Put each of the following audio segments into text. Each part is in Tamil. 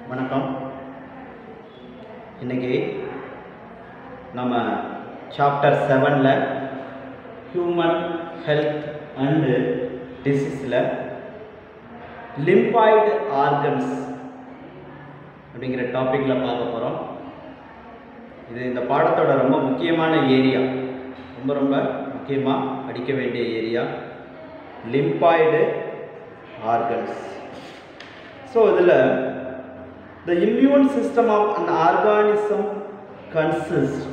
வணக்கம் இன்னைக்கு நம்ம சாப்டர் செவனில் ஹியூமன் ஹெல்த் அண்டு டிசீஸில் லிம்பாய்டு ஆர்கன்ஸ் அப்படிங்கிற டாப்பிக்கில் பார்க்க போகிறோம் இது இந்த பாடத்தோட ரொம்ப முக்கியமான ஏரியா ரொம்ப ரொம்ப முக்கியமாக படிக்க வேண்டிய ஏரியா லிம்பாய்டு ஆர்கன்ஸ் ஸோ இதில் the immune system of an organism consists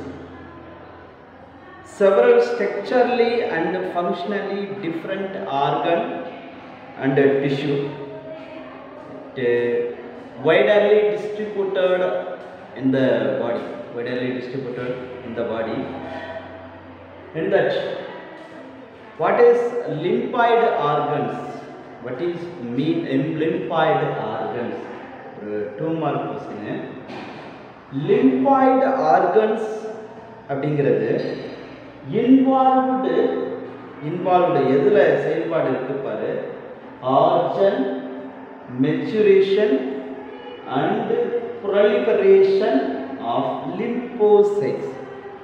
several structurally and functionally different organ and tissue it, uh, widely distributed in the body widely distributed in the body in that what is lymphoid organs what is mean in lymphoid organs ஒரு two mark question lymphoid organs அப்படிங்கிறது இன்வால்வ்டு இன்வால்வ்டு எதில் செயல்பாடு இருக்கு பாரு organ maturation and proliferation of lymphocytes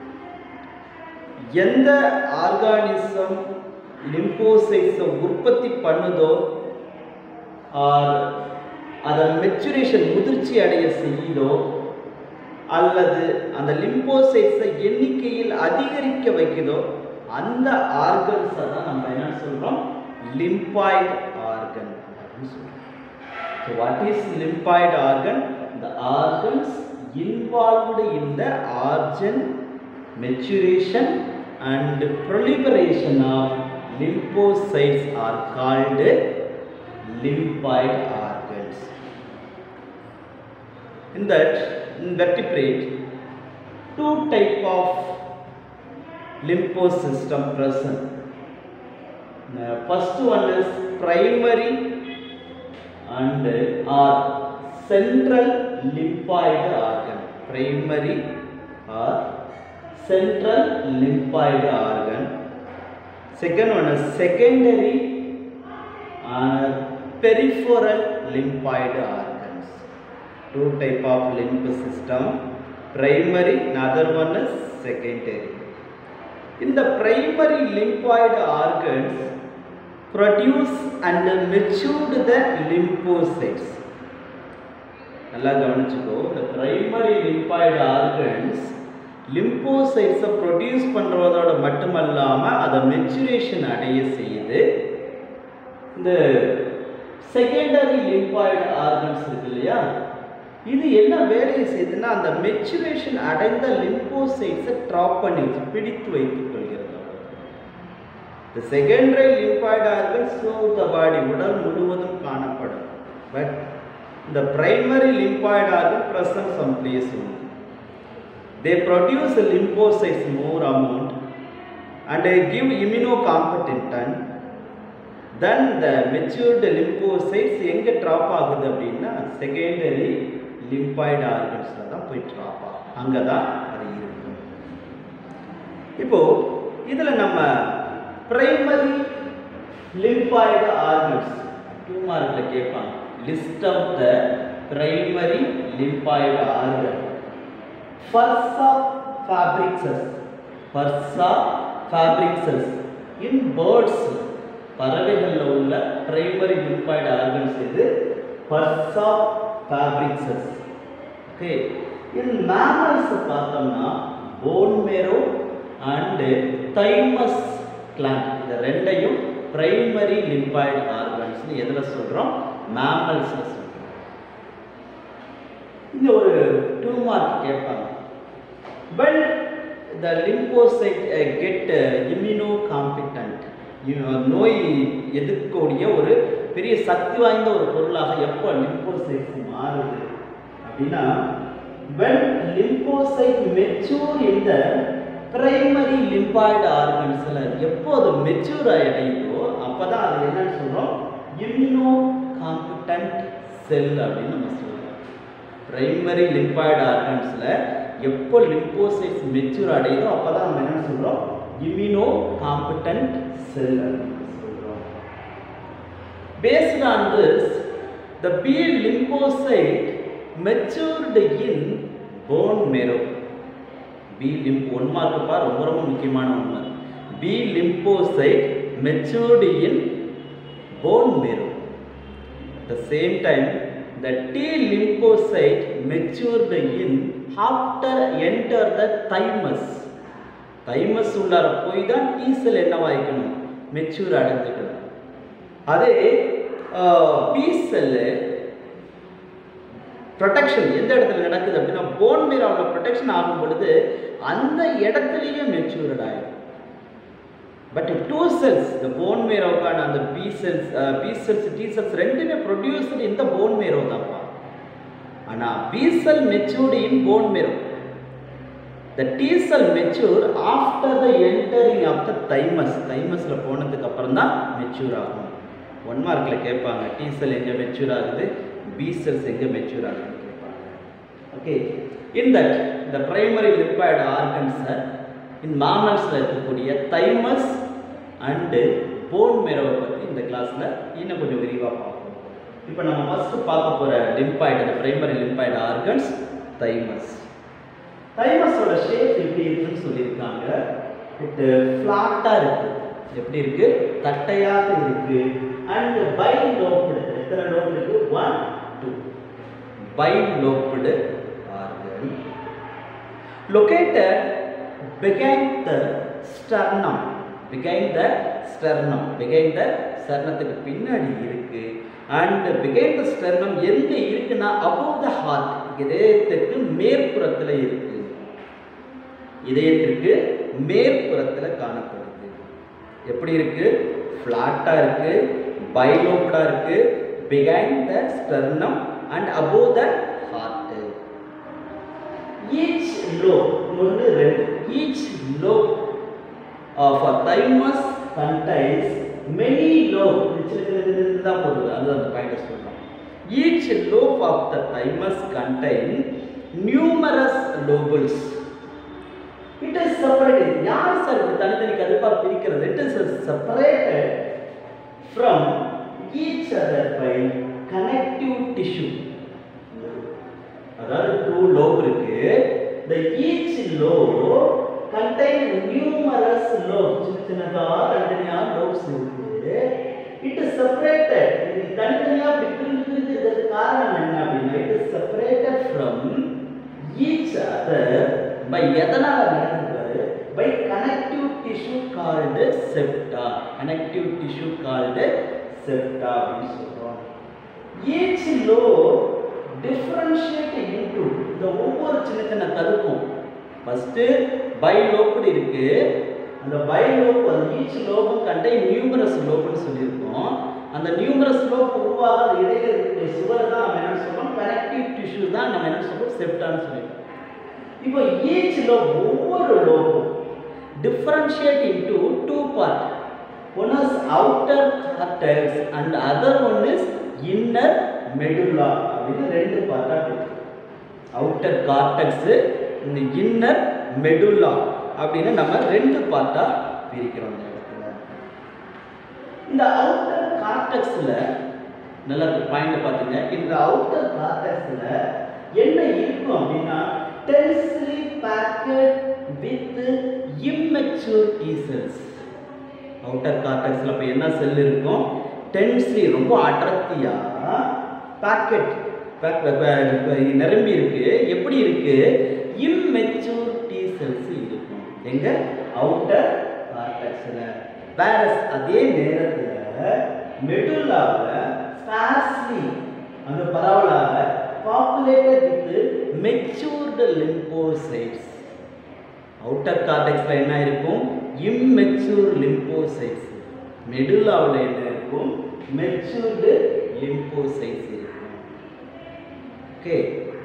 எந்த ஆர்கானிசம் லிம்போசைட்ஸை உற்பத்தி பண்ணுதோ ஆர் அதை மெச்சுரேஷன் முதிர்ச்சி அடைய செய்யுதோ அல்லது அந்த லிம்போசைட்ஸை எண்ணிக்கையில் அதிகரிக்க வைக்குதோ அந்த ஆர்கன்ஸை தான் நம்ம என்ன சொல்கிறோம் லிம்பாய்டு ஆர்கன் அப்படின்னு சொல்கிறோம் so what is lymphoid organ the organs involved in the organ maturation and proliferation of lymphocytes are called lymphoid organs. In that, in vertebrate, two type of lymphosystem present. The first one is primary and or central lymphoid organ. Primary or central lymphoid organ. Second one is secondary and peripheral lymphoid organs. Two type of lymph system. Primary, another one is secondary. In the primary lymphoid organs, produce and matured the lymphocytes. நல்லா கவனிச்சுக்கோ இந்த பிரைமரி லிம்பாய்டு ஆர்கன்ஸ் லிம்போசைட்ஸை ப்ரொடியூஸ் பண்ணுறதோட மட்டுமல்லாமல் அதை மெச்சுரேஷன் அடைய செய்யுது இந்த செகண்டரி லிம்பாய்டு ஆர்கன்ஸ் இருக்கு இல்லையா இது என்ன வேலையை செய்யுதுன்னா அந்த மெச்சுரேஷன் அடைந்த லிம்போசைட்ஸை ட்ராப் பண்ணி வச்சு பிடித்து வைத்துக் கொள்கிறது இந்த secondary lymphoid organs through the body உடல் முழுவதும் காணப்படும் but the primary lymphoid organ present someplace only. They produce lymphocytes more amount and they give immunocompetent then the matured lymphocytes எங்கே ட்ராப் ஆகுது அப்படின்னா செகண்டரி லிம்பாய்டு ஆர்கன்ஸில் தான் போய் ட்ராப் ஆகும் அங்கே தான் அது இருக்கும் இப்போ இதில் நம்ம பிரைமரி லிம்பாய்டு ஆர்கன்ஸ் டூ மார்க்கில் கேட்பாங்க list of the primary lymphoid organ. Fursa fabrices. Fursa fabrices. In birds, பறவைகளில் உள்ள பிரைமரி லிம்பாய்டு ஆர்கன்ஸ் இது bursa fabricius okay in mammals பார்த்தோம்னா bone marrow and thymus gland இந்த ரெண்டையும் பிரைமரி லிம்பாய்டு ஆர்கன்ஸ்னு எதில் சொல்கிறோம் மேமல்ஸில் சொல்கிறோம் இங்கே ஒரு டூ மார்க் கேட்பாங்க well the lymphocyte get immunocompetent நோய் எதிர்க்கக்கூடிய ஒரு பெரிய சக்தி வாய்ந்த ஒரு பொருளாக எப்போ லிம்போசைட்ஸ் மாறுது அப்படின்னா வென் லிம்போசைட் மெச்சூர் இந்த பிரைமரி லிம்பாய்டு ஆர்கன்ஸில் எப்போ அது மெச்சூர் அடையுதோ அப்போ தான் அது என்னன்னு சொல்கிறோம் இம்யூனோ காம்பிட்டன்ட் செல் அப்படின்னு நம்ம சொல்கிறோம் பிரைமரி லிம்பாய்டு ஆர்கன்ஸில் எப்போ லிம்போசைட்ஸ் மெச்சூர் அடையுதோ அப்போ தான் நம்ம என்ன சொல்கிறோம் இம்யூனோ காம்பிட்டன்ட் செல் அப்படின்னு சொல்கிறோம் Based on this, the B lymphocyte matured in bone marrow B lymph one மார்க்குப்பா ரொம்ப ரொம்ப முக்கியமான ஒன்று B lymphocyte matured in bone marrow. At the same time, the T lymphocyte matured in after enter the thymus. Thymus உள்ளார போய் தான் T செல் என்னவாயிக்கணும் மெச்சூர் அடைஞ்சுக்கணும் அதே பி செல்லு ப்ரொடெக்ஷன் எந்த இடத்துல நடக்குது அப்படின்னா போன் மீராவில் ப்ரொடெக்ஷன் ஆகும் பொழுது அந்த இடத்துலயே மெச்சூர்ட் ஆயிடும் பட் டூ செல்ஸ் இந்த போன் மேரோவுக்கான அந்த B cells B cells T cells ரெண்டுமே ப்ரொடியூஸ்டு இந்த போன் மேரோ தான்ப்பா ஆனால் B cell matured in bone marrow the T cell mature after the entering of the thymus தைமஸில் போனதுக்கு அப்புறம் தான் மெச்சூர் ஆகும் ஒன் மார்க்கில் கேட்பாங்க டி செல் எங்கே மெச்சூர் ஆகுது பி செல்ஸ் எங்கே மெச்சூர் ஆகுதுன்னு கேட்பாங்க ஓகே இன் தட் இந்த பிரைமரி லிப்பாய்டு ஆர்கன்ஸை இந்த மாமல்ஸில் இருக்கக்கூடிய தைமஸ் அண்டு போன் மேரோவை பற்றி இந்த கிளாஸில் இன்னும் கொஞ்சம் விரிவாக பார்ப்போம் இப்போ நம்ம ஃபஸ்ட்டு பார்க்க போகிற லிம்பாய்டு இந்த பிரைமரி லிம்பாய்டு ஆர்கன்ஸ் தைமஸ் தைமஸோட ஷேப் எப்படி இருக்குன்னு சொல்லியிருக்காங்க இட் ஃப்ளாட்டாக இருக்குது எப்படி இருக்கு தட்டையாக இருக்கு அண்ட் பை லோப்டு எத்தனை லோப் இருக்கு one two bilobed organ located behind the sternum behind the sternum behind the sternத்துக்கு பின்னாடி இருக்கு and behind the sternum எங்க இருக்குன்னா above the heart இதயத்திற்கு மேற்புறத்துல இருக்கு இதயத்திற்கு மேற்புறத்துல காணப்படுது எப்படி இருக்கு ஃப்ளாட்டா இருக்கு பைலோப்டா இருக்கு behind the sternum and above the heart each lobe ஒன்று ரெண்டு each lobe of a thymus contains many lobe தான் போடுது அது அந்த பாயிண்ட் சொல்றோம் each lobe of the thymus contain numerous lobules it is separated யார் சார் இப்படி தனித்தனி கருப்பா பிரிக்கிறது it is separated from each other by connective tissue அதாவது டூ லோப் இருக்கு the each lobe contain numerous lobes சின்ன சின்னதா தனித்தனியா lobes இருக்கு it is separated இது தனித்தனியா பிரிஞ்சு பிரிஞ்சு இருக்கிறதுக்கு காரணம் என்ன அப்படின்னா it is separated from each other by எதனால நடந்தது by connective tissue called septa connective tissue called septa அப்படின்னு சொல்றோம் each lobe differentiate into இந்த ஒவ்வொரு சின்ன சின்ன தடுப்பும் ஃபஸ்ட்டு பை லோப்டு இருக்கு அந்த பை லோப் அந்த ஈச் லோபும் கண்டை நியூமரஸ் லோப்னு சொல்லியிருக்கோம் அந்த நியூமரஸ் லோப் உருவாக அது இடையில இருக்கக்கூடிய சுவர் தான் நம்ம என்ன சொல்றோம் கனெக்டிவ் டிஷ்யூ தான் நம்ம என்ன சொல்றோம் செப்டான்னு சொல்லியிருக்கோம் இப்போ ஈச் லோப் ஒவ்வொரு லோபும் differentiate into two part one is outer cortex and other one is inner medulla அப்படின்னு ரெண்டு பார்ட்டாக பிரிக்கும் அவுட்டர் கார்டெக்ஸு இந்த இன்னர் மெடுலா அப்படின்னு நம்ம ரெண்டு பார்ட்டாக பிரிக்கிறோம் இந்த இடத்துல இந்த அவுட்டர் கார்டெக்ஸில் நல்லா பாயிண்ட் பார்த்தீங்க இந்த அவுட்டர் கார்டெக்ஸில் என்ன இருக்கும் அப்படின்னா டென்ஸ்லி பேக்கட் வித் இம்மெச்சூர் ஈசல்ஸ் அவுட்டர் கார்டெக்ஸில் இப்போ என்ன செல் இருக்கும் டென்ஸ்லி ரொம்ப அடர்த்தியாக பாக்கெட் நிரம்பி இருக்கு எப்படி இருக்கு இம்மெச்சூர் டி செல்ஸ் இருக்கும் எங்க அவுட்டர் கார்டெக்ஸ்ல வேரஸ் அதே நேரத்துல மெடுலாவில் ஸ்பார்ஸ்லி அந்த பரவலாக populated with matured lymphocytes outer கார்டெக்ஸ்ல என்ன இருக்கும் இம்மெச்சூர் லிம்போசைட்ஸ் மெடுலாவில் என்ன இருக்கும் மெச்சூர்டு லிம்போசைட்ஸ் இருக்கும் okay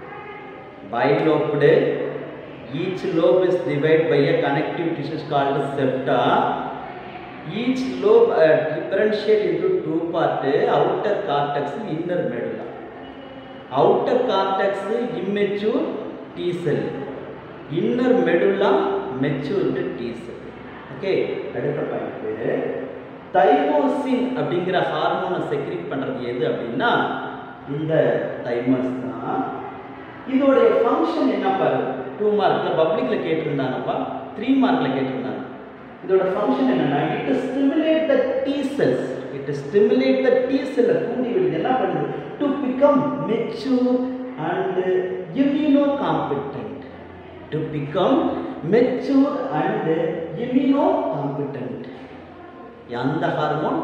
bilobed each lobe is divided by a connective tissues called septa each lobe uh, differentiate into two part outer cortex inner medulla outer cortex immature t cell inner medulla matured t cell okay அடுத்த பாயிண்ட் தைமோசின் அப்படிங்கிற ஹார்மோனை செக்ரிட் பண்றது எது அப்படின்னா இந்த தைமஸ் தான் இதோடைய ஃபங்க்ஷன் என்ன பாரு டூ மார்க்ல பப்ளிக்ல கேட்டிருந்தாங்கப்பா த்ரீ மார்க்ல கேட்டிருந்தாங்க இதோட ஃபங்க்ஷன் என்னன்னா it stimulate the T cells it stimulate the T செல்லை தூண்டி விடுது என்ன பண்ணுது to become mature and immunocompetent to become mature and immunocompetent அந்த ஹார்மோன்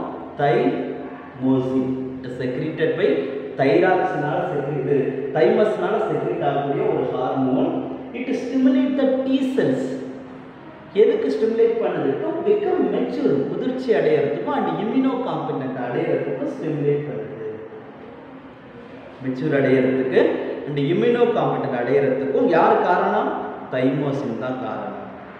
தைமோசின் செக்ரிட்டட் பை தைராக்ஸ்னால செக்ரிட் தைமஸ்னால செக்ரிட் ஆகக்கூடிய ஒரு hormone it stimulate the T cells எதுக்கு ஸ்டிமுலேட் பண்ணுது டு பிகம் மெச்சூர் முதிர்ச்சி அடையிறதுக்கும் அண்ட் இம்யூனோ காம்பிடன்ட் அடையிறதுக்கும் ஸ்டிமுலேட் பண்ணுது மெச்சூர் அடையிறதுக்கு அண்ட் இம்யூனோ காம்பிடன்ட் அடையிறதுக்கும் யார் காரணம் தைமோசின் தான் காரணம்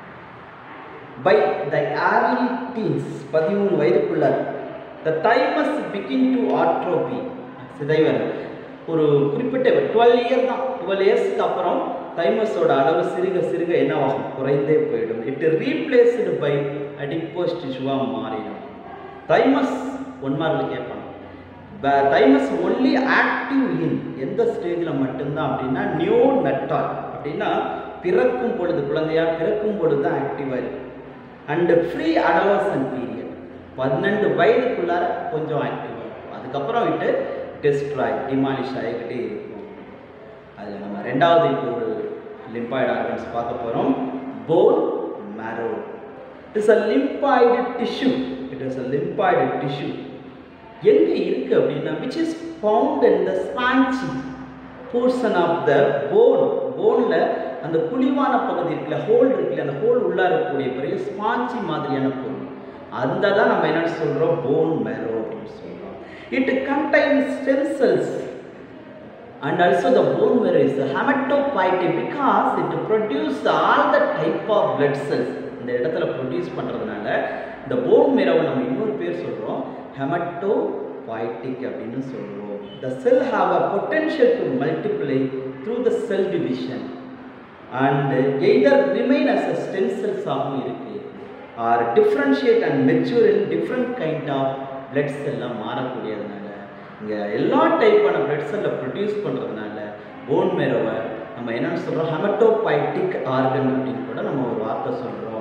பை த ஏர்லி டீன்ஸ் பதிமூணு வயதுக்குள்ள the thymus begin to atrophy சிதைவர் ஒரு குறிப்பிட்ட டுவெல் இயர் தான் டுவெல் இயர்ஸ்க்கு அப்புறம் தைமஸோட அளவு சிறுக சிறுக என்னவாகும் குறைந்தே போயிடும் இட் ரீப்ளேஸ்டு பை அடிப்போஸ் டிஷ்யூவாக மாறிடும் தைமஸ் ஒன் மார்க்கில் கேட்பாங்க தைமஸ் ஒன்லி ஆக்டிவ் இன் எந்த ஸ்டேஜில் மட்டும்தான் அப்படின்னா நியூ நட்டால் அப்படின்னா பிறக்கும் பொழுது குழந்தையா பிறக்கும் பொழுது தான் ஆக்டிவாக இருக்கு அண்டு ஃப்ரீ அடலசன் பீரியட் பன்னெண்டு வயதுக்குள்ளார கொஞ்சம் ஆக்டிவாக இருக்கும் அதுக்கப்புறம் விட்டு டெஸ்ட்ராய் டிமாலிஷ் ஆகிக்கிட்டே இருக்கும் அதில் நம்ம ரெண்டாவது இப்போ ஒரு லிம்பாய்டு ஆர்கன்ஸ் பார்க்க போகிறோம் bone marrow it is a lymphoid tissue it is a lymphoid tissue எங்கே இருக்குது அப்படின்னா which is found in the spongy portion of the bone போனில் அந்த குழிவான பகுதி இருக்குல்ல ஹோல் இருக்குல்ல அந்த ஹோல் உள்ளே இருக்கக்கூடிய பெரிய ஸ்பான்ச்சி மாதிரியான பொருள் அந்த தான் நம்ம என்ன சொல்கிறோம் போன் மேரோ அப்படின்னு சொல்கிறோம் it contain stem cells and also the bone marrow is hematopoietic because it produce all the type of blood cells இந்த இடத்துல ப்ரொடியூஸ் பண்ணுறதுனால இந்த போன் மேரோவை நம்ம இன்னொரு பேர் சொல்கிறோம் ஹெமட்டோபாய்டிக் அப்படின்னு சொல்கிறோம் the cell have a potential to multiply through the cell division and either remain as a stem cells ஆகவும் இருக்குது or differentiate and mature in different kind of blood செல்லாம் மாறக்கூடியதுனால இங்கே எல்லா டைப்பான பிளட் செல்லை ப்ரொடியூஸ் பண்ணுறதுனால போன் மேரோவை நம்ம என்னென்னு சொல்கிறோம் ஹெமட்டோபைட்டிக் ஆர்கன் அப்படின்னு கூட நம்ம ஒரு வார்த்தை சொல்கிறோம்